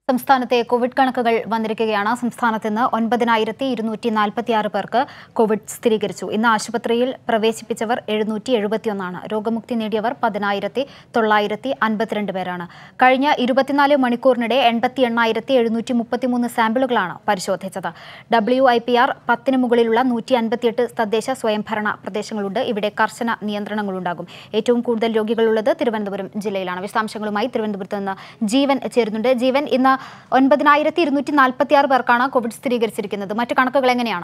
സംസ്ഥാനത്തെ കോവിഡ് കണക്കുകൾ വന്നിരിക്കുകയാണ് സംസ്ഥാനത്ത് ഇന്ന് ഒൻപതിനായിരത്തി ഇരുന്നൂറ്റി നാൽപ്പത്തി ആറ് പേർക്ക് കോവിഡ് സ്ഥിരീകരിച്ചു ഇന്ന് ആശുപത്രിയിൽ പ്രവേശിപ്പിച്ചവർ എഴുന്നൂറ്റി എഴുപത്തിയൊന്നാണ് രോഗമുക്തി നേടിയവർ പതിനായിരത്തി തൊള്ളായിരത്തി അൻപത്തിരണ്ട് പേരാണ് കഴിഞ്ഞ ഇരുപത്തിനാല് മണിക്കൂറിനിടെ എൺപത്തി എണ്ണായിരത്തി എഴുന്നൂറ്റി മുപ്പത്തിമൂന്ന് സാമ്പിളുകളാണ് പരിശോധിച്ചത് ഡബ്ല്യു ഐ പി ആർ പത്തിന് മുകളിലുള്ള നൂറ്റി അൻപത്തിയെട്ട് തദ്ദേശ സ്വയംഭരണ പ്രദേശങ്ങളുണ്ട് ഇവിടെ കർശന നിയന്ത്രണങ്ങളുണ്ടാകും ഏറ്റവും കൂടുതൽ രോഗികളുള്ളത് തിരുവനന്തപുരം ജില്ലയിലാണ് വിശദാംശങ്ങളുമായി തിരുവനന്തപുരത്ത് നിന്ന് ജീവൻ ചേരുന്നുണ്ട് ജീവൻ ഇന്ന് ഒൻപതിനായിരത്തി ഇരുന്നൂറ്റി നാൽപ്പത്തി ആറ് പേർക്കാണ് കോവിഡ് സ്ഥിരീകരിച്ചിരിക്കുന്നത് മറ്റു കണക്കുകൾ എങ്ങനെയാണ്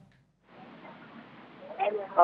ആ,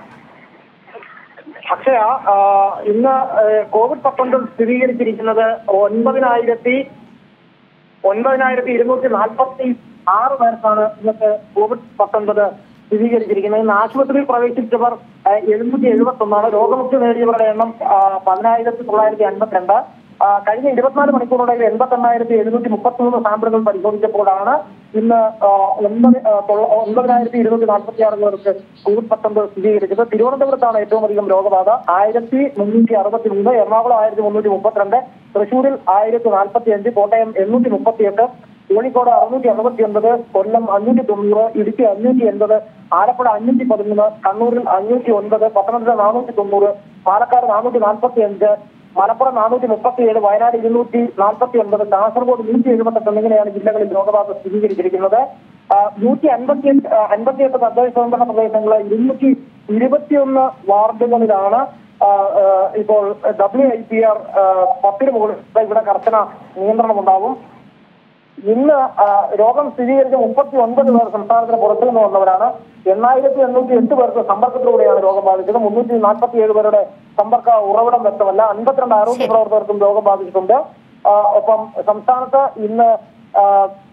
അക്ഷയ ആ, ഇന്ന് ഏ, കോവിഡ് പത്തൊൻപത് സ്ഥിരീകരിച്ചിരിക്കുന്നത് ഒൻപതിനായിരത്തി ഒൻപതിനായിരത്തി ഇരുന്നൂറ്റി നാൽപ്പത്തി ആറ് പേർക്കാണ് ഇന്നത്തെ കോവിഡ് പത്തൊൻപത് സ്ഥിരീകരിച്ചിരിക്കുന്നത് ഇന്ന് ആശുപത്രിയിൽ പ്രവേശിച്ചവർ എഴുന്നൂറ്റി എഴുപത്തി ഒന്നാണ് രോഗമുക്തി നേടിയവരുടെ എണ്ണം ആ, പതിനായിരത്തി തൊള്ളായിരത്തി അൻപത്തിരണ്ട് ആ, കഴിഞ്ഞ ഇരുപത്തിനാല് മണിക്കൂറുകളിൽ എൺപത്തി എണ്ണായിരത്തി എഴുന്നൂറ്റി മുപ്പത്തി മൂന്ന് സാമ്പിളുകൾ പരിശോധിച്ചപ്പോഴാണ് ഇന്ന് ആ, ഒൻപത് ആ, തൊള്ള- ഒൻപതിനായിരത്തി ഇരുന്നൂറ്റി നാൽപ്പത്തി ആറ് പേർക്ക് കോവിഡ് പത്തൊൻപത് സ്ഥിരീകരിച്ചത് തിരുവനന്തപുരത്താണ് ഏറ്റവും അധികം രോഗബാധ ആയിരത്തി മുന്നൂറ്റി അറുപത്തി മൂന്ന് എറണാകുളം ആയിരത്തി മുന്നൂറ്റി മുപ്പത്തിരണ്ട് തൃശൂരിൽ ആയിരത്തി നാൽപ്പത്തി അഞ്ച് കോട്ടയം എണ്ണൂറ്റി മുപ്പത്തിയെട്ട് കോഴിക്കോട് അറുന്നൂറ്റി അറുപത്തി ഒൻപത് കൊല്ലം അഞ്ഞൂറ്റി തൊണ്ണൂറ് ഇടുക്കി അഞ്ഞൂറ്റി എൺപത് ആലപ്പുഴ അഞ്ഞൂറ്റി പതിമൂന്ന് കണ്ണൂരിൽ അഞ്ഞൂറ്റി ഒൻപത് പത്തനംതിട്ട നാനൂറ്റി തൊണ്ണൂറ് പാലക്കാട് നാനൂറ്റി നാൽപ്പത്തി അഞ്ച് മലപ്പുറം നാനൂറ്റി മുപ്പത്തി ഏഴ് വയനാട് ഇരുന്നൂറ്റി നാൽപ്പത്തി ഒൻപത് കാസർഗോഡ് നൂറ്റി എഴുപത്തെട്ട് എന്നിങ്ങനെയാണ് ജില്ലകളിൽ രോഗബാധ സ്ഥിരീകരിച്ചിരിക്കുന്നത് ആ, നൂറ്റി അൻപത്തി അൻപത്തിയെട്ട് തദ്ദേശ സ്വയംഭരണ പ്രദേശങ്ങളിൽ ഇരുന്നൂറ്റി ഇരുപത്തിയൊന്ന് വാർഡുകളിലാണ് ആ, ആ, ഇപ്പോൾ ഡബ്ല്യു ഐ പി ആർ പത്തിന് മുകളിൽ ഇവിടെ കർശന നിയന്ത്രണം ഉണ്ടാവും ഇന്ന് ആ, രോഗം സ്ഥിരീകരിച്ച മുപ്പത്തി ഒൻപത് പേർ സംസ്ഥാനത്തിന് പുറത്തു നിന്ന് വന്നവരാണ് എണ്ണായിരത്തി എണ്ണൂറ്റി എട്ട് പേർക്ക് സമ്പർക്കത്തിലൂടെയാണ് രോഗം ബാധിച്ചത് മുന്നൂറ്റി നാൽപ്പത്തി ഏഴ് പേരുടെ സമ്പർക്ക ഉറവിടം വ്യക്തമല്ല അൻപത്തിരണ്ട് ആരോഗ്യ പ്രവർത്തകർക്കും രോഗം ബാധിച്ചിട്ടുണ്ട് ആ, ഒപ്പം സംസ്ഥാനത്ത് ഇന്ന് ആ,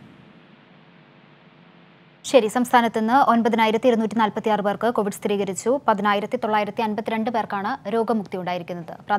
ശരി സംസ്ഥാനത്ത് ഇന്ന് ഒൻപതിനായിരത്തി ഇരുന്നൂറ്റി നാൽപ്പത്തി ആറ് പേർക്ക് കോവിഡ് സ്ഥിരീകരിച്ചു പതിനായിരത്തി തൊള്ളായിരത്തി അൻപത്തിരണ്ട് പേർക്കാണ് രോഗമുക്തി ഉണ്ടായിരിക്കുന്നത്